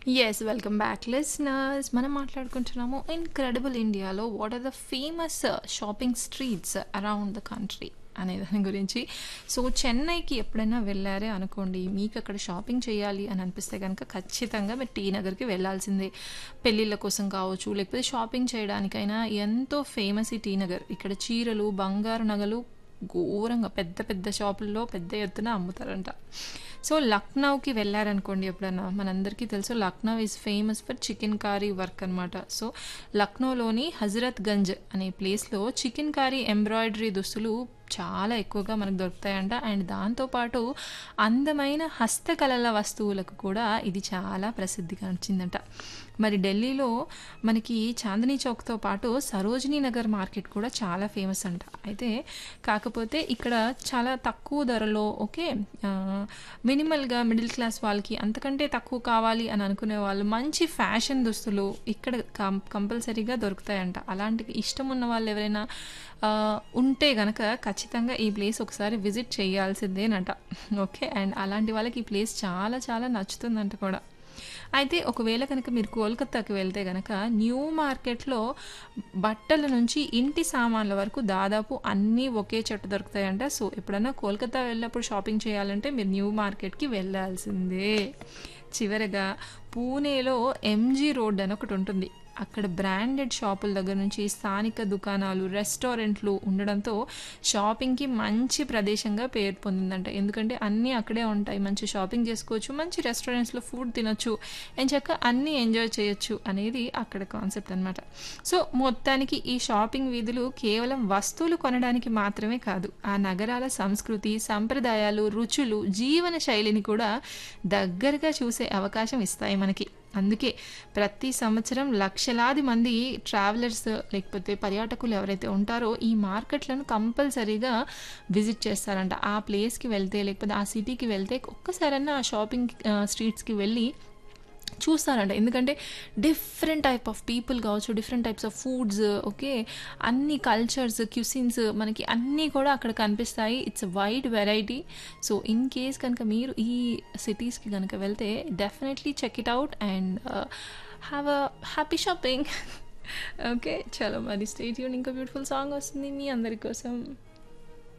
Yes. Welcome back listeners. మనం మాట్లాడుకుంటున్నాము incredible ఇండియాలో what are the famous shopping streets around the country అనే దాని గురించి. సో, చెన్నైకి ఎప్పుడైనా వెళ్లారే అనుకోండి, మీకక్కడ షాపింగ్ చేయాలి అని అనిపిస్తే గనక ఖచ్చితంగా మీరు టీ నగర్‌కి వెళ్ళాల్సిందే. పెళ్ళిళ్ళ కోసం కావచ్చు, లేకపోతే షాపింగ్ చేయడానికైనా ఎంతో ఫేమస్ ఈ టీ నగర్. ఇక్కడ చీరలు, బంగారు నగలు ఘోరంగా పెద్ద పెద్ద షాపుల్లో పెద్ద ఎత్తున అమ్ముతారంట. సో, లక్నోకి వెళ్లారనుకోండి ఎప్పుడన్నా, మనందరికీ తెలుసు Lucknow is famous for chikankari work అనమాట. సో, లక్నోలోని హజరత్ గంజ్ అనే ప్లేస్‌లో చికెన్ కారీ ఎంబ్రాయిడరీ దుస్తులు చాలా ఎక్కువగా మనకు దొరుకుతాయంట. అండ్ దాంతో పాటు అందమైన హస్తకళల వస్తువులకు కూడా ఇది చాలా ప్రసిద్ధిగాంచిందంట. మరి ఢిల్లీలో మనకి చాందినీ చౌక్‌తో పాటు సరోజినీ నగర్ మార్కెట్ కూడా చాలా ఫేమస్ అంట. అయితే కాకపోతే ఇక్కడ చాలా తక్కువ ధరలో ఓకే. ఆహ్, మినిమల్‌గా మిడిల్ క్లాస్ వాళ్ళకి అంతకంటే తక్కువ కావాలి అని అనుకునే వాళ్ళు మంచి ఫ్యాషన్ దుస్తులు ఇక్కడ కం కంపల్సరీగా దొరుకుతాయంట. అలాంటి ఇష్టం ఉన్న వాళ్ళు ఎవరైనా ఆహ్, ఉంటే గనక ఖచ్చితంగా ఈ ప్లేస్ ఒకసారి విజిట్ చేయాల్సిందేనంట. ఓకే. అండ్ అలాంటి వాళ్ళకి ఈ ప్లేస్ చాలా చాలా నచ్చుతుందంట కూడా. అయితే ఒకవేళ కనుక మీరు కోల్కతాకి వెళ్తే గనక న్యూ మార్కెట్‌లో బట్టల నుంచి ఇంటి సామాన్ల వరకు దాదాపు అన్నీ ఒకే చోట దొరుకుతాయంట. సో, ఎప్పుడన్నా కోల్కతా వెళ్ళినప్పుడు షాపింగ్ చేయాలంటే మీరు న్యూ మార్కెట్‌కి వెళ్ళాల్సిందే. చివరగా పూణేలో ఎంజీ రోడ్ అని ఒకటుంటుంది. అక్కడ బ్రాండెడ్ షాపుల దగ్గర నుంచి స్థానిక దుకాణాలు, రెస్టారెంట్లు ఉండడంతో షాపింగ్‌కి మంచి ప్రదేశంగా పేరు పొందిందంట. ఎందుకంటే అన్నీ అక్కడే ఉంటాయి. మంచి షాపింగ్ చేసుకోవచ్చు, మంచి రెస్టారెంట్స్‌లో ఫుడ్ తినొచ్చు, ఎంచక్కా అన్నీ ఎంజాయ్ చేయొచ్చు అనేది అక్కడ కాన్సెప్ట్ అనమాట. సో, మొత్తానికి ఈ షాపింగ్ వీధులు కేవలం వస్తువులు కొనడానికి మాత్రమే కాదు, ఆ నగరాల సంస్కృతి, సంప్రదాయాలు, రుచులు, జీవన శైలిని కూడా దగ్గరగా చూసే అవకాశం ఇస్తాయి మనకి. అందుకే ప్రతి సంవత్సరం లక్షలాది మంది ట్రావెలర్స్ లేకపోతే పర్యాటకులు ఎవరైతే ఉంటారో ఈ మార్కెట్‌లను కంపల్సరీగా విజిట్ చేస్తారంట. ఆ ప్లేస్‌కి వెళ్తే లేకపోతే ఆ సిటీకి వెళ్తే ఒక్కసారన్నా ఆ షాపింగ్ ఆహ్, స్ట్రీట్స్‌కి వెళ్ళి చూస్తారంట. ఎందుకంటే డిఫరెంట్ టైప్ ఆఫ్ పీపుల్ కావచ్చు, different types of foods okay. అన్ని కల్చర్స్, క్యుసిన్స్ మనకి అన్నీ కూడా అక్కడ కనిపిస్తాయి. It's wide variety. So, in case కనుక మీరు ఈ సిటీస్‌కి గనక వెళ్తే definitely check it out and have a happy shopping. Okay. చలో మరి స్టే ట్యూన్ ఇంకో బ్యూటిఫుల్ సాంగ్ వస్తుంది మీ అందరి కోసం.